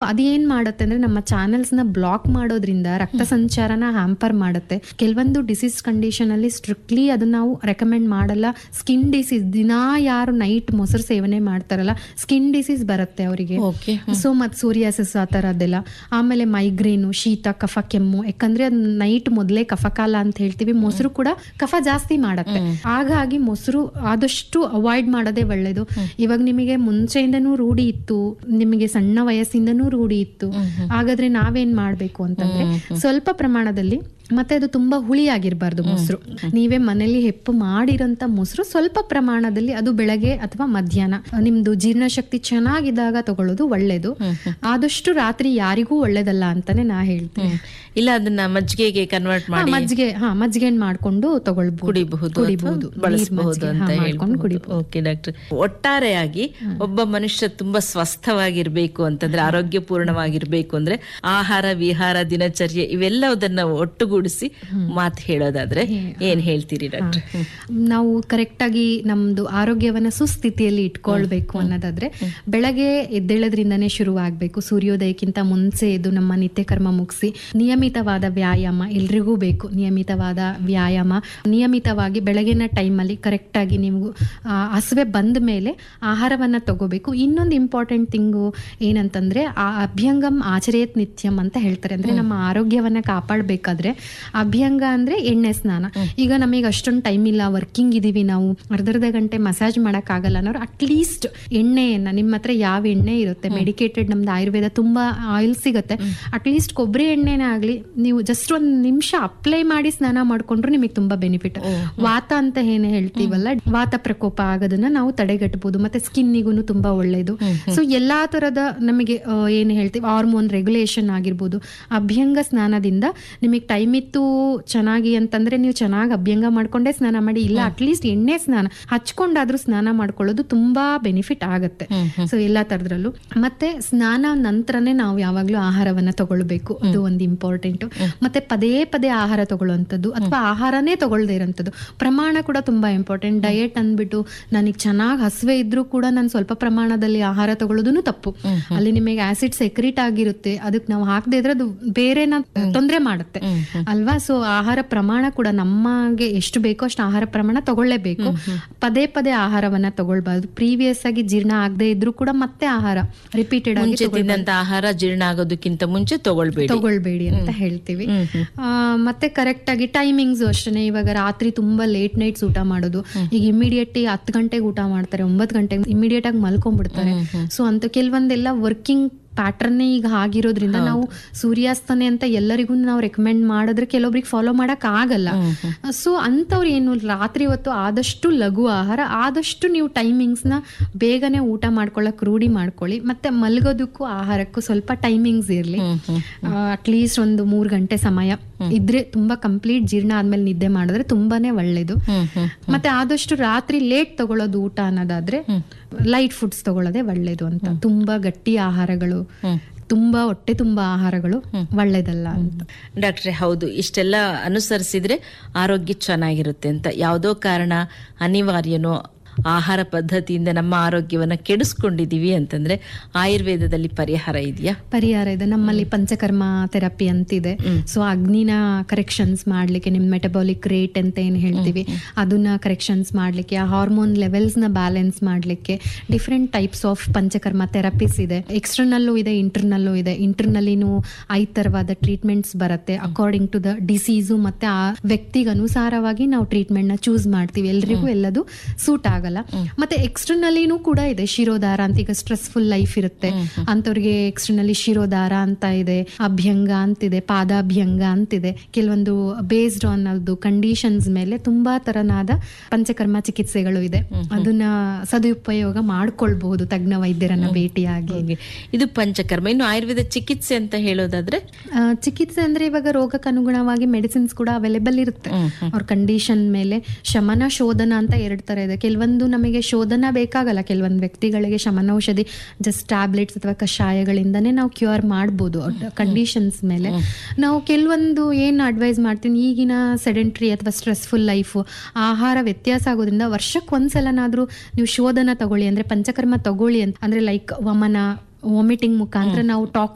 ಅದೇನ್ ಮಾಡುತ್ತೆ ಅಂದ್ರೆ ನಮ್ಮ ಚಾನೆಲ್ಸ್ ನ ಬ್ಲಾಕ್ ಮಾಡೋದ್ರಿಂದ ರಕ್ತ ಸಂಚಾರನ ಹ್ಯಾಂಪರ್ ಮಾಡುತ್ತೆ ಕೆಲವೊಂದು ಡಿಸೀಸ್ ಕಂಡೀಷನ್ ಅಲ್ಲಿ ಸ್ಟ್ರಿಕ್ಟ್ಲಿ ಅದನ್ನ ನಾವು ರೆಕಮೆಂಡ್ ಮಾಡಲ್ಲ ಸ್ಕಿನ್ ಡಿಸೀಸ್ ದಿನಾ ಯಾರು ನೈಟ್ ಮೊಸರು ಸೇವನೆ ಮಾಡ್ತಾರಲ್ಲ ಸ್ಕಿನ್ ಡಿಸೀಸ್ ಬರುತ್ತೆ ಅವರಿಗೆ ಓಕೆ ಸೊ ಮತ್ ಸೂರ್ಯಾಸಿಸ್ ಆ ಥರದ್ದೆಲ್ಲ ಆಮೇಲೆ ಮೈಗ್ರೇನು ಶೀತ ಕಫ ಕೆಮ್ಮು ಯಾಕಂದ್ರೆ ಅದು ನೈಟ್ ಮೊದಲೇ ಕಫಕಾಲ ಅಂತ ಹೇಳ್ತೀವಿ ಮೊಸರು ಕೂಡ ಕಫ ಜಾಸ್ತಿ ಮಾಡತ್ತೆ ಹಾಗಾಗಿ ಮೊಸರು ಆದಷ್ಟು ಅವಾಯ್ಡ್ ಮಾಡೋದೇ ಒಳ್ಳೇದು ಇವಾಗ ನಿಮಗೆ ಮುಂಚೆಯಿಂದನೂ ರೂಢಿ ಇತ್ತು ನಿಮಗೆ ಸಣ್ಣ ವಯಸ್ಸಿಂದನೂ ರೂಢಿ ಇತ್ತು ಹಾಗಾದ್ರೆ ನಾವೇನ್ ಮಾಡ್ಬೇಕು ಅಂತಂದ್ರೆ ಸ್ವಲ್ಪ ಪ್ರಮಾಣದಲ್ಲಿ ಮತ್ತೆ ಅದು ತುಂಬಾ ಹುಳಿ ಆಗಿರ್ಬಾರ್ದು ಮೊಸರು ನೀವೇ ಮನೇಲಿ ಹೆಪ್ಪು ಮಾಡಿರೋಂಥ ಮೊಸರು ಸ್ವಲ್ಪ ಪ್ರಮಾಣದಲ್ಲಿ ಅದು ಬೆಳಗ್ಗೆ ಅಥವಾ ಮಧ್ಯಾಹ್ನ ನಿಮ್ದು ಜೀರ್ಣಶಕ್ತಿ ಚೆನ್ನಾಗಿದ್ದಾಗ ತಗೊಳ್ಳೋದು ಒಳ್ಳೇದು ಆದಷ್ಟು ರಾತ್ರಿ ಯಾರಿಗೂ ಒಳ್ಳೇದಲ್ಲ ಅಂತಾನೆ ನಾ ಹೇಳ್ತೀನಿ ಇಲ್ಲ ಅದನ್ನ ಮಜ್ಜಿಗೆಗೆ ಕನ್ವರ್ಟ್ ಹಾ, ಮಾಡಿ ಮಜ್ಜಿಗೆ ಹಾ ಮಜ್ಜಿಗೆ ಮಾಡ್ಕೊಂಡು ತಗೊಳ್ಬಹುದು ಕುಡಿಬಹುದು ಕುಡಿಬಹುದು ಅಥವಾ ಬಳಸಬಹುದು ನೀರ್ ಅಂತ ಮಜ್ಜಿಗೆ, ಹಾ, ಮಾಡ್ಕೊಂಡು ಹೇಳ್ಬೋದು ಕುಡಿಬಹುದು ಓಕೆ ಡಾಕ್ಟರ್ ಒಟ್ಟಾರೆಯಾಗಿ ಒಬ್ಬ ಮನುಷ್ಯ ತುಂಬಾ ಸ್ವಸ್ಥವಾಗಿರ್ಬೇಕು ಅಂತಂದ್ರೆ ಆರೋಗ್ಯಪೂರ್ಣವಾಗಿರ್ಬೇಕು ಅಂದ್ರೆ ಆಹಾರ ವಿಹಾರ ದಿನಚರ್ಯೆ ಇವೆಲ್ಲದನ್ನ ಒಟ್ಟುಗೂಡಿಸಿ ಮಾತು ಹೇಳೋದಾದ್ರೆ ಏನ್ ಹೇಳ್ತೀರಿ ಡಾಕ್ಟರ್ ನಾವು ಕರೆಕ್ಟ್ ಆಗಿ ನಮ್ದು ಆರೋಗ್ಯವನ್ನ ಸುಸ್ಥಿತಿಯಲ್ಲಿ ಇಟ್ಕೊಳ್ಬೇಕು ಅನ್ನೋದಾದ್ರೆ ಬೆಳಗ್ಗೆ ಎದ್ದೇಳೋದ್ರಿಂದನೇ ಶುರುವಾಗಬೇಕು ಸೂರ್ಯೋದಯಕ್ಕಿಂತ ಮುಂಚೆ ಎದ್ದು ನಮ್ಮ ನಿತ್ಯ ಕರ್ಮ ಮುಗಿಸಿ ನಿಯಮಿತವಾದ ವ್ಯಾಯಾಮ ಎಲ್ರಿಗೂ ಬೇಕು ನಿಯಮಿತವಾದ ವ್ಯಾಯಾಮ ನಿಯಮಿತವಾಗಿ ಬೆಳಗಿನ ಟೈಮಲ್ಲಿ ಕರೆಕ್ಟಾಗಿ ನೀವು ಆ, ಹಸಿವೆ ಬಂದ ಮೇಲೆ ಆಹಾರವನ್ನ ತಗೋಬೇಕು ಇನ್ನೊಂದು ಇಂಪಾರ್ಟೆಂಟ್ ಥಿಂಗು ಏನಂತಂದ್ರೆ ಆ ಅಭ್ಯಂಗಂ ಆಚರೇತ್ ನಿತ್ಯಂ ಅಂತ ಹೇಳ್ತಾರೆ ಅಂದ್ರೆ ನಮ್ಮ ಆರೋಗ್ಯವನ್ನ ಕಾಪಾಡಬೇಕಾದ್ರೆ ಅಭ್ಯಂಗ ಅಂದ್ರೆ ಎಣ್ಣೆ ಸ್ನಾನ ಈಗ ನಮಗೆ ಅಷ್ಟೊಂದು ಟೈಮ್ ಇಲ್ಲ ವರ್ಕಿಂಗ್ ಇದೀವಿ ನಾವು ಅರ್ಧರ್ಧ ಗಂಟೆ ಮಸಾಜ್ ಆಗಲ್ಲ ಅನ್ನೋರು ಅಟ್ಲೀಸ್ಟ್ ಎಣ್ಣೆಯನ್ನ ನಿಮ್ಮ ಹತ್ರ ಯಾವ ಎಣ್ಣೆ ಇರುತ್ತೆ ಮೆಡಿಕೇಟೆಡ್ ನಮ್ದು ಆಯುರ್ವೇದ ತುಂಬಾ ಆಯಿಲ್ ಸಿಗುತ್ತೆ ಅಟ್ಲೀಸ್ಟ್ ಕೊಬ್ಬರಿ ಎಣ್ಣೆನೇ ಆಗ್ಲಿ ನೀವು ಜಸ್ಟ್ ಒಂದ್ ನಿಮಿಷ ಅಪ್ಲೈ ಮಾಡಿ ಸ್ನಾನ ಮಾಡ್ಕೊಂಡ್ರು ನಿಮಗೆ ತುಂಬಾ ಬೆನಿಫಿಟ್ ವಾತ ಅಂತ ಏನ್ ಹೇಳ್ತೀವಲ್ಲ ವಾತ ಪ್ರಕೋಪ ಆಗೋದನ್ನ ನಾವು ತಡೆಗಟ್ಟಬಹುದು ಮತ್ತೆ ಸ್ಕಿನ್ನಿಗೂ ತುಂಬಾ ಒಳ್ಳೇದು ಸೊ ಎಲ್ಲಾ ತರದ ನಮಗೆ ಆ, ಏನ್ ಹೇಳ್ತೀವಿ ಹಾರ್ಮೋನ್ ರೆಗ್ಯುಲೇಷನ್ ಆಗಿರ್ಬೋದು ಅಭ್ಯಂಗ ಸ್ನಾನದಿಂದ ನಿಮಗೆ ಟೈಮ್ ಇತ್ತು ಚೆನ್ನಾಗಿ ಅಂತಂದ್ರೆ ನೀವು ಚೆನ್ನಾಗಿ ಅಭ್ಯಂಗ ಮಾಡ್ಕೊಂಡೇ ಸ್ನಾನ ಮಾಡಿ ಇಲ್ಲ ಅಟ್ಲೀಸ್ಟ್ ಎಣ್ಣೆ ಸ್ನಾನ ಹಚ್ಕೊಂಡಾದ್ರೂ ಸ್ನಾನ ಮಾಡ್ಕೊಳ್ಳೋದು ತುಂಬಾ ಬೆನಿಫಿಟ್ ಆಗತ್ತೆ ಸೊ ಎಲ್ಲಾ ತರದ್ರಲ್ಲೂ ಮತ್ತೆ ಸ್ನಾನ ನಂತರನೇ ನಾವು ಯಾವಾಗ್ಲೂ ಆಹಾರವನ್ನ ತಗೊಳ್ಬೇಕು ಅದು ಒಂದು ಇಂಪಾರ್ಟೆಂಟ್ ಮತ್ತೆ ಪದೇ ಪದೇ ಆಹಾರ ತಗೊಳ್ಳುವಂಥದ್ದು ಅಥವಾ ಆಹಾರನೇ ತಗೊಳ್ದೇ ಇರೋಂಥದ್ದು ಪ್ರಮಾಣ ಕೂಡ ತುಂಬಾ ಇಂಪಾರ್ಟೆಂಟ್ ಡಯಟ್ ಅಂದ್ಬಿಟ್ಟು ನನಗೆ ಚೆನ್ನಾಗಿ ಹಸುವೆ ಇದ್ರೂ ಕೂಡ ನಾನು ಸ್ವಲ್ಪ ಪ್ರಮಾಣದಲ್ಲಿ ಆಹಾರ ತಗೊಳ್ಳೋದು ತಪ್ಪು ಅಲ್ಲಿ ನಿಮಗೆ ಆಸಿಡ್ ಸೆಕ್ರಿಟ್ ಆಗಿರುತ್ತೆ ಅದಕ್ಕೆ ನಾವು ಹಾಕದೇ ಇದ್ರೆ ಅದು ಬೇರೆನ ತೊಂದರೆ ಮಾಡುತ್ತೆ ಅಲ್ವಾ ಸೊ ಆಹಾರ ಪ್ರಮಾಣ ಕೂಡ ನಮಗೆ ಎಷ್ಟು ಬೇಕೋ ಅಷ್ಟು ಆಹಾರ ಪ್ರಮಾಣ ತಗೊಳ್ಳೇಬೇಕು ಪದೇ ಪದೇ ಆಹಾರವನ್ನ ತಗೊಳ್ಬಾರ್ದು ಪ್ರೀವಿಯಸ್ ಆಗಿ ಜೀರ್ಣ ಆಗದೆ ಇದ್ರೂ ಕೂಡ ಮತ್ತೆ ಆಹಾರ ರಿಪೀಟೆಡ್ ಆಗಿ ಮುಂಚೆ ತಿಂದಂತ ಆಹಾರ ಜೀರ್ಣ ಆಗೋದಕ್ಕಿಂತ ಮುಂಚೆ ತಗೊಳ್ಬೇಡಿ ತಗೊಳ್ಬೇಡಿ ಅಂತ ಹೇಳ್ತೀವಿ ಆ, ಮತ್ತೆ ಕರೆಕ್ಟ್ ಆಗಿ ಟೈಮಿಂಗ್ಸ್ ಅಷ್ಟೇ ಇವಾಗ ರಾತ್ರಿ ತುಂಬಾ ಲೇಟ್ ನೈಟ್ಸ್ ಊಟ ಮಾಡೋದು ಈಗ ಇಮಿಡಿಯೇಟ್ ಹತ್ತು ಗಂಟೆಗೆ ಊಟ ಮಾಡ್ತಾರೆ ಒಂಬತ್ತು ಗಂಟೆಗೆ ಇಮಿಡಿಯೇಟ್ ಆಗಿ ಮಲ್ಕೊಂಡ್ಬಿಡ್ತಾರೆ ಸೊ ಅಂತ ಕೆಲವೊಂದೆಲ್ಲ ವರ್ಕಿಂಗ್ ಪ್ಯಾಟರ್ನೇ ಈಗ ಆಗಿರೋದ್ರಿಂದ ನಾವು ಸೂರ್ಯಾಸ್ತನೆ ಅಂತ ಎಲ್ಲರಿಗೂ ನಾವು ರೆಕಮೆಂಡ್ ಮಾಡಿದ್ರೆ ಕೆಲವೊಬ್ರಿಗೆ ಫಾಲೋ ಮಾಡಕ್ ಆಗಲ್ಲ ಸೊ ಅಂಥವ್ರು ಏನು ರಾತ್ರಿ ಹೊತ್ತು ಆದಷ್ಟು ಲಘು ಆಹಾರ ಆದಷ್ಟು ನೀವು ಟೈಮಿಂಗ್ಸ್ನ ಬೇಗನೆ ಊಟ ಮಾಡ್ಕೊಳ್ಳೋಕೆ ರೂಢಿ ಮಾಡ್ಕೊಳ್ಳಿ ಮತ್ತೆ ಮಲಗೋದಕ್ಕೂ ಆಹಾರಕ್ಕೂ ಸ್ವಲ್ಪ ಟೈಮಿಂಗ್ಸ್ ಇರಲಿ ಅಟ್ಲೀಸ್ಟ್ ಒಂದು ಮೂರು ಗಂಟೆ ಸಮಯ ಇದ್ರೆ ತುಂಬಾ ಕಂಪ್ಲೀಟ್ ಜೀರ್ಣ ಆದ್ಮೇಲೆ ನಿದ್ದೆ ಮಾಡಿದ್ರೆ ತುಂಬಾನೇ ಒಳ್ಳೇದು ಮತ್ತೆ ಆದಷ್ಟು ರಾತ್ರಿ ಲೇಟ್ ತಗೊಳ್ಳೋದು ಊಟ ಅನ್ನೋದಾದ್ರೆ ಲೈಟ್ ಫುಡ್ಸ್ ತಗೊಳ್ಳೋದೇ ಒಳ್ಳೇದು ಅಂತ ತುಂಬಾ ಗಟ್ಟಿ ಆಹಾರಗಳು ತುಂಬಾ ಹೊಟ್ಟೆ ತುಂಬಾ ಆಹಾರಗಳು ಒಳ್ಳೇದಲ್ಲ ಅಂತ ಡಾಕ್ಟ್ರೆ ಹೌದು ಇಷ್ಟೆಲ್ಲ ಅನುಸರಿಸಿದ್ರೆ ಆರೋಗ್ಯ ಚೆನ್ನಾಗಿರುತ್ತೆ ಅಂತ ಯಾವುದೋ ಕಾರಣ ಅನಿವಾರ್ಯನೋ ಆಹಾರ ಪದ್ಧತಿಯಿಂದ ನಮ್ಮ ಆರೋಗ್ಯವನ್ನ ಕೆಡಿಸ್ಕೊಂಡಿದೀವಿ ಅಂತಂದ್ರೆ ಆಯುರ್ವೇದದಲ್ಲಿ ಪರಿಹಾರ ಇದೆಯಾ ಪರಿಹಾರ ಇದೆ ನಮ್ಮಲ್ಲಿ ಪಂಚಕರ್ಮ ಥೆರಪಿ ಅಂತಿದೆ ಸೊ ಅಗ್ನಿನ ಕರೆಕ್ಷನ್ಸ್ ಮಾಡ್ಲಿಕ್ಕೆ ನಿಮ್ ಮೆಟಬಾಲಿಕ್ ರೇಟ್ ಅಂತ ಏನ್ ಹೇಳ್ತೀವಿ ಅದನ್ನ ಕರೆಕ್ಷನ್ಸ್ ಮಾಡ್ಲಿಕ್ಕೆ ಆ ಹಾರ್ಮೋನ್ ಲೆವೆಲ್ಸ್ ನ ಬ್ಯಾಲೆನ್ಸ್ ಮಾಡ್ಲಿಕ್ಕೆ different types of panchakarma therapies ಇದೆ ಎಕ್ಸ್ಟರ್ನಲ್ಲೂ ಇದೆ ಇಂಟರ್ನಲ್ಲೂ ಇದೆ ಇಂಟರ್ನಲ್ಲಿನೂ ಐದು ತರವಾದ ಟ್ರೀಟ್ಮೆಂಟ್ಸ್ ಬರುತ್ತೆ ಅಕಾರ್ಡಿಂಗ್ ಟು ದ ಡಿಸೀಸು ಮತ್ತೆ ಆ ವ್ಯಕ್ತಿಗೆ ಅನುಸಾರವಾಗಿ ನಾವು ಟ್ರೀಟ್ಮೆಂಟ್ ನ ಚೂಸ್ ಮಾಡ್ತೀವಿ ಎಲ್ರಿಗೂ ಎಲ್ಲದು ಸೂಟ್ ಆಗಲ್ಲ ಮತ್ತೆ ಎಕ್ಸ್ಟರ್ನಲ್ಲಿನೂ ಕೂಡ ಇದೆ ಶಿರೋದಾರ ಅಂತ ಈಗ ಸ್ಟ್ರೆಸ್ಫುಲ್ ಲೈಫ್ ಇರುತ್ತೆ ಅಂತವ್ರಿಗೆ ಎಕ್ಸ್ಟರ್ನಲಿ ಶಿರೋದಾರ ಅಂತ ಇದೆ ಅಭ್ಯಂಗ ಅಂತಿದೆ ಪಾದಾಭ್ಯಂಗ ಅಂತಿದೆ ಕೆಲವೊಂದು ಬೇಸ್ಡ್ ಆನ್ ಅದು ಕಂಡೀಷನ್ಸ್ ಮೇಲೆ ತುಂಬಾ ತರನಾದ ಪಂಚಕರ್ಮ ಚಿಕಿತ್ಸೆಗಳು ಇದೆ ಅದನ್ನ ಸದುಪಯೋಗ ಮಾಡ್ಕೊಳ್ಬಹುದು ತಜ್ಞ ವೈದ್ಯರನ್ನ ಭೇಟಿಯಾಗಿ ಹಾಗೆ. ಇದು ಪಂಚಕರ್ಮ ಇನ್ನು ಆಯುರ್ವೇದ ಚಿಕಿತ್ಸೆ ಅಂತ ಹೇಳೋದಾದ್ರೆ ಆ, ಚಿಕಿತ್ಸೆ ಅಂದ್ರೆ ಇವಾಗ ರೋಗಕ್ಕೆ ಅನುಗುಣವಾಗಿ ಮೆಡಿಸಿನ್ಸ್ ಕೂಡ ಅವೈಲೇಬಲ್ ಇರುತ್ತೆ ಅವ್ರ ಕಂಡೀಷನ್ ಮೇಲೆ ಶಮನ ಶೋಧನ ಅಂತ ಎರಡು ತರ ಇದೆ ಕೆಲವೊಂದು ನಮಗೆ ಶೋಧನ ಬೇಕಾಗಲ್ಲ ಕೆಲವೊಂದು ವ್ಯಕ್ತಿಗಳಿಗೆ ಶಮನೌಷಧಿ ಜಸ್ಟ್ ಟ್ಯಾಬ್ಲೆಟ್ಸ್ ಅಥವಾ ಕಷಾಯಗಳಿಂದನೇ ನಾವು ಕ್ಯೂರ್ ಮಾಡ್ಬೋದು ಕಂಡೀಷನ್ಸ್ ಮೇಲೆ ನಾವು ಕೆಲವೊಂದು ಏನು ಅಡ್ವೈಸ್ ಮಾಡ್ತೀನಿ ಈಗಿನ ಸೆಡೆಂಟ್ರಿ ಅಥವಾ ಸ್ಟ್ರೆಸ್ಫುಲ್ ಲೈಫು ಆಹಾರ ವ್ಯತ್ಯಾಸ ಆಗೋದ್ರಿಂದ ವರ್ಷಕ್ಕೆ ಒಂದ್ಸಲನಾದ್ರೂ ನೀವು ಶೋಧನ ತಗೊಳ್ಳಿ ಅಂದ್ರೆ ಪಂಚಕರ್ಮ ತಗೊಳ್ಳಿ ಅಂತ ಅಂದ್ರೆ ಲೈಕ್ ವಮನ ವಾಮಿಟಿಂಗ್ ಮುಖಾಂತರ ನಾವು ಟಾಕ್ಸ್